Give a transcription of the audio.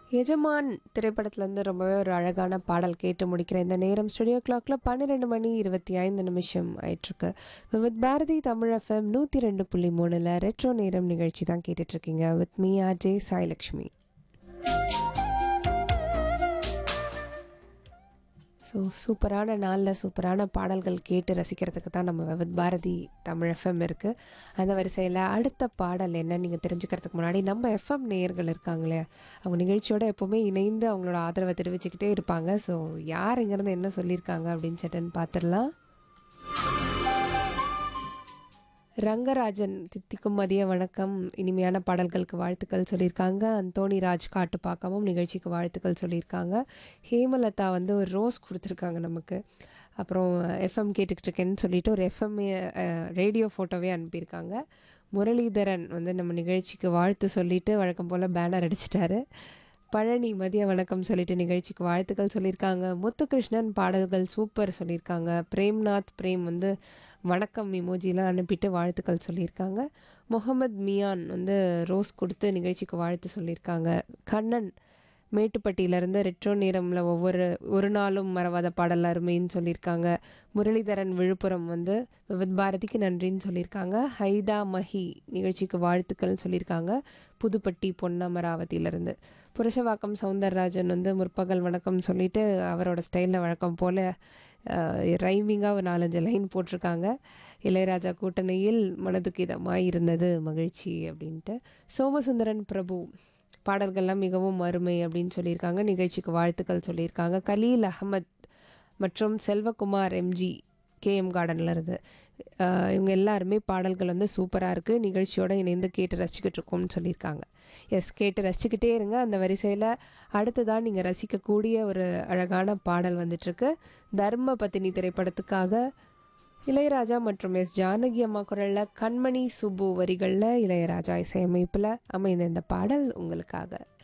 எஜமான் திரைப்படத்துலேருந்து ரொம்பவே ஒரு அழகான பாடல் கேட்டு முடிக்கிற இந்த நேரம் ஸ்டுடியோ கிளாக்ல பன்னிரெண்டு மணி இருபத்தி ஐந்து நிமிஷம் ஆயிட்டுருக்கு வித் பாரதி தமிழ் எஃப்எம் நூற்றி ரெண்டு புள்ளி மூணில் ரெட்ரோ நேரம் நிகழ்ச்சி தான் கேட்டுட்ருக்கீங்க with me J Sailakshmi so சூப்பரான நாளில் சூப்பரான பாடல்கள் கேட்டு ரசிக்கிறதுக்கு தான் நம்ம வித் பாரதி தமிழ் எஃப்எம் இருக்குது அந்த வரிசையில் அடுத்த பாடல் என்ன நீங்கள் தெரிஞ்சுக்கிறதுக்கு முன்னாடி நம்ம எஃப்எம் நேயர்கள் இருக்காங்களே அவங்க நிகழ்ச்சியோட எப்போவுமே இணைந்து அவங்களோட ஆதரவை தெரிவிச்சுக்கிட்டே இருப்பாங்க ஸோ யார் இங்கேருந்து என்ன சொல்லியிருக்காங்க அப்படின்னு சட்டுன்னு பார்த்துடலாம் ரங்கராஜன் தித்திக்கும் மதிய வணக்கம் இனிமையான பாடல்களுக்கு வாழ்த்துக்கள் சொல்லியிருக்காங்க அந்தோணி ராஜ் காட்டுப்பாக்கமும் நிகழ்ச்சிக்கு வாழ்த்துக்கள் சொல்லியிருக்காங்க ஹேமலதா வந்து ஒரு ரோஸ் கொடுத்துருக்காங்க நமக்கு அப்புறம் எஃப்எம் கேட்டுக்கிட்டு இருக்கேன்னு சொல்லிட்டு ஒரு எஃப்எம் ரேடியோ ஃபோட்டோவே அனுப்பியிருக்காங்க முரளிதரன் வந்து நம்ம நிகழ்ச்சிக்கு வாழ்த்து சொல்லிட்டு வழக்கம் போல் பேனர் அடிச்சிட்டாரு பழனி மதிய வணக்கம் சொல்லிட்டு நிகழ்ச்சிக்கு வாழ்த்துக்கள் சொல்லியிருக்காங்க முத்துகிருஷ்ணன் பாடல்கள் சூப்பர் சொல்லியிருக்காங்க பிரேம்நாத் பிரேம் வந்து வணக்கம் இமோஜிலாம் அனுப்பிட்டு வாழ்த்துக்கள் சொல்லியிருக்காங்க முகமது மியான் வந்து ரோஸ் கொடுத்து நிகழ்ச்சிக்கு வாழ்த்து சொல்லியிருக்காங்க கண்ணன் மேட்டுப்பட்டியிலேருந்து ரெட்ரோ நேரமில் ஒவ்வொரு ஒரு நாளும் மறவாத பாடல் அருமைன்னு சொல்லியிருக்காங்க முரளிதரன் விழுப்புரம் வந்து விவித் பாரதிக்கு நன்றின்னு சொல்லியிருக்காங்க ஹைதா மஹி நிகழ்ச்சிக்கு வாழ்த்துக்கள் சொல்லியிருக்காங்க புதுப்பட்டி பொன்னமராவதியிலேருந்து புருஷவாக்கம் சவுந்தரராஜன் வந்து முற்பகல் வணக்கம் சொல்லிட்டு அவரோட ஸ்டைலில் வழக்கம் போல் ரைமிங்காக ஒரு நாலஞ்சு லைன் போட்டிருக்காங்க இளையராஜா கூட்டணியில் மனதுக்கு இதமாக இருந்தது மகிழ்ச்சி அப்படின்ட்டு சோமசுந்தரன் பிரபு பாடல்கள்லாம் மிகவும் அருமை அப்படின்னு சொல்லியிருக்காங்க நிகழ்ச்சிக்கு வாழ்த்துக்கள் சொல்லியிருக்காங்க கலீல் அகமத் மற்றும் செல்வகுமார் எம்ஜி கேஎம் கார்டனில் இருந்து அஹ் இவங்க எல்லாருமே பாடல்கள் வந்து சூப்பராக இருக்குது நிகழ்ச்சியோட இணைந்து கேட்டு ரசிச்சுக்கிட்டு இருக்கோம்னு சொல்லியிருக்காங்க எஸ் கேட்டு ரசிச்சுக்கிட்டே இருங்க அந்த வரிசையில் அடுத்ததான் நீங்கள் ரசிக்கக்கூடிய ஒரு அழகான பாடல் வந்துட்டுருக்கு தர்ம பத்தினி திரைப்படத்துக்காக இளையராஜா மற்றும் எஸ் ஜானகி அம்மா குரலில் கண்மணி சுப்பு வரிகளில் இளையராஜா இசையமைப்பில் அமைந்த இந்த பாடல் உங்களுக்காக